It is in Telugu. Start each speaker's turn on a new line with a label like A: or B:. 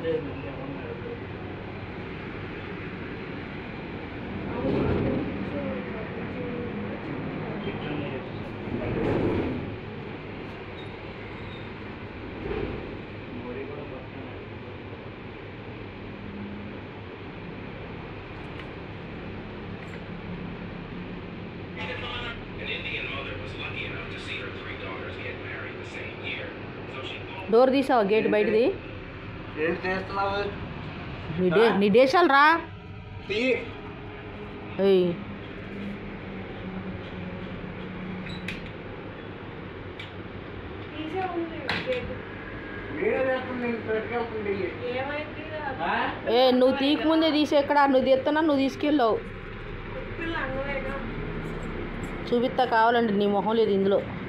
A: An Indian mother was lucky enough to see her three daughters get married the same year. So she bought
B: door తీసావా గేట్ బయటది
C: ఏం చేస్తున్నావు
B: నీ డే నీ దేశాలు రా
C: తీ
B: ఏయ్
D: తీసే ఉంది గేటు.
C: వీడియో చేస్తుంది నేను పెట్టుకెళ్తుంది
D: ఏమైంది
C: ఆ?
B: ఏ నువ్వు తీయక ముందే తీసి ఎక్కడ నువ్వు తీస్తున్నా నువ్వు తీసుకెళ్ళావు
D: పిల్ల అంగవేగా
B: చూపిస్తా కావాలండి నీ మొహం లేదు ఇందులో